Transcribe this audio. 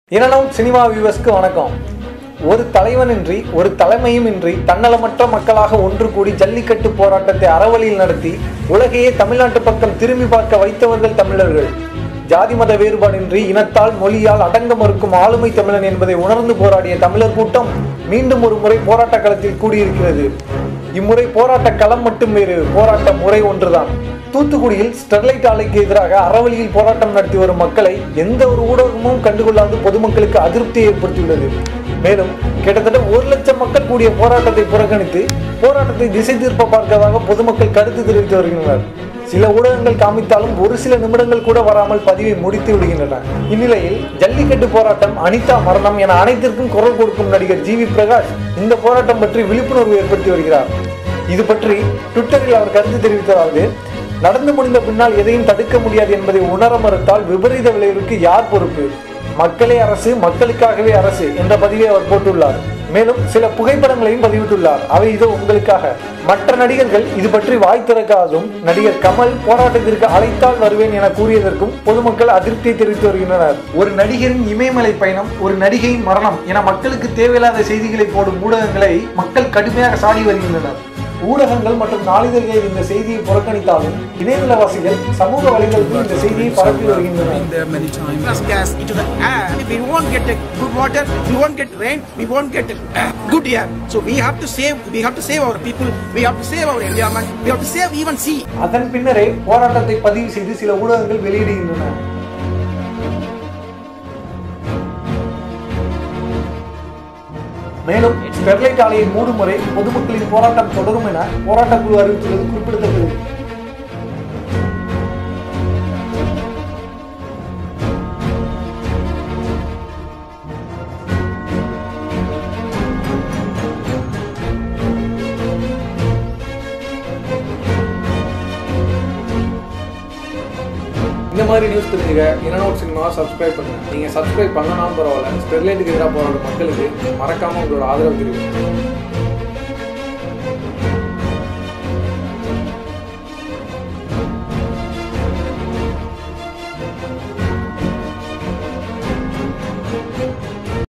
இரணம் cinema வியூவர்ஸ்க்கு வணக்கம் ஒரு தலைவனின்றி ஒரு தலைமையும் இன்றி தன்னலமற்ற மக்களாக ஒன்று கூடி ஜல்லிக்கட்டு போராட்டத்தை அறவழியில் நடத்தி உலகையே தமிழ்நாட்டு பக்கம் திரும்பி பார்க்க வைத்தவர்கள் தமிழர்கள் ஜாதி மத வேறுபாடின்றி இனத்தால் மொழியால் அடங்க மறுக்கும் ஆளுமை தமிழன் என்பதை உணர்ந்து போராடிய தமிழர் கூட்டம் மீண்டும் ஒரு முறை போராட்ட களத்தில் கூடியிருக்கிறது இம்முறை போராட்ட களம் மட்டும் வேறு போராட்ட முறை ஒன்றுதான் தூத்துக்குடியில் ஸ்டெர்லைட் ஆலைக்கு எதிராக அறவழியில் போராட்டம் நடத்தி வரும் மக்களை எந்த ஒரு ஊடகமும் கண்டுகொள்ளாது பொதுமக்களுக்கு அதிருப்தியை ஏற்படுத்தியுள்ளது மேலும் கிட்டத்தட்ட ஒரு லட்சம் மக்கள் கூடிய போராட்டத்தை புறக்கணித்து போராட்டத்தை திசை திருப்ப பார்க்கறதாக பொதுமக்கள் கருத்து தெரிவித்து வருகின்றனர் சில ஊடகங்கள் காமித்தாலும் ஒரு சில நிமிடங்கள் கூட வராமல் பதிவை முடித்து விடுகின்றன இந்நிலையில் ஜல்லிக்கட்டு போராட்டம் அனிதா மரணம் என அனைத்திற்கும் குரல் கொடுக்கும் நடிகர் ஜி வி பிரகாஷ் இந்த போராட்டம் பற்றி விழிப்புணர்வு ஏற்படுத்தி வருகிறார் இது பற்றி ட்விட்டரில் அவர் கருத்து தெரிவித்ததாவது நடந்து முடிந்த பின்னால் எதையும் தடுக்க முடியாது என்பதை உணர மறுத்தால் விபரீத விளைவுக்கு யார் பொறுப்பு மக்களே அரசு மக்களுக்காகவே அரசு என்ற பதிவை அவர் போட்டுள்ளார் மேலும் சில புகைப்படங்களையும் பதிவிட்டுள்ளார் அவை இதோ உங்களுக்காக மற்ற நடிகர்கள் இது பற்றி வாய் திறக்காததும் நடிகர் கமல் போராட்டத்திற்கு அழைத்தால் வருவேன் என கூறியதற்கும் பொதுமக்கள் அதிருப்தியை தெரிவித்து வருகின்றனர் ஒரு நடிகரின் இமயமலை பயணம் ஒரு நடிகையின் மரணம் என மக்களுக்கு தேவையில்லாத செய்திகளை போடும் ஊடகங்களை மக்கள் கடுமையாக சாடி வருகின்றனர் ஊடகங்கள் மற்றும் நாளிதழ்களில் இந்த செய்தியை புறக்கணித்தாலும் இணையதளவாசிகள் சமூக வலைதளத்தில் இந்த செய்தியை பரப்பி வருகின்றனர் been there many times. plus gas into the air. We won't get a good water, we won't get rain, we won't get a good air. So we have to save, we have to save our people, we have to save our environment, we have to save even sea. அதன் பின்னரே போராட்டத்தை பதிவு செய்து சில ஊடகங்கள் வெளியிடுகின்றன மேலும் Sterlite ஆலையை மூடும் வரை பொதுமக்களின் போராட்டம் தொடரும் என போராட்டக் குழு அறிவித்துள்ளது குறிப்பிடத்தக்கது இந்த மாதிரி நியூஸ் தெரிஞ்சுக்க இனநோட் சினிமாவை சப்ஸ்கிரைப் பண்ணுங்க நீங்கள் சப்ஸ்கிரைப் பண்ணலாம் பரவாயில்ல ஸ்டெர்லைட்டுக்கு எதிராக போராடும் மக்களுக்கு மறக்காமல் உங்களோட ஆதரவு தெரிவிங்க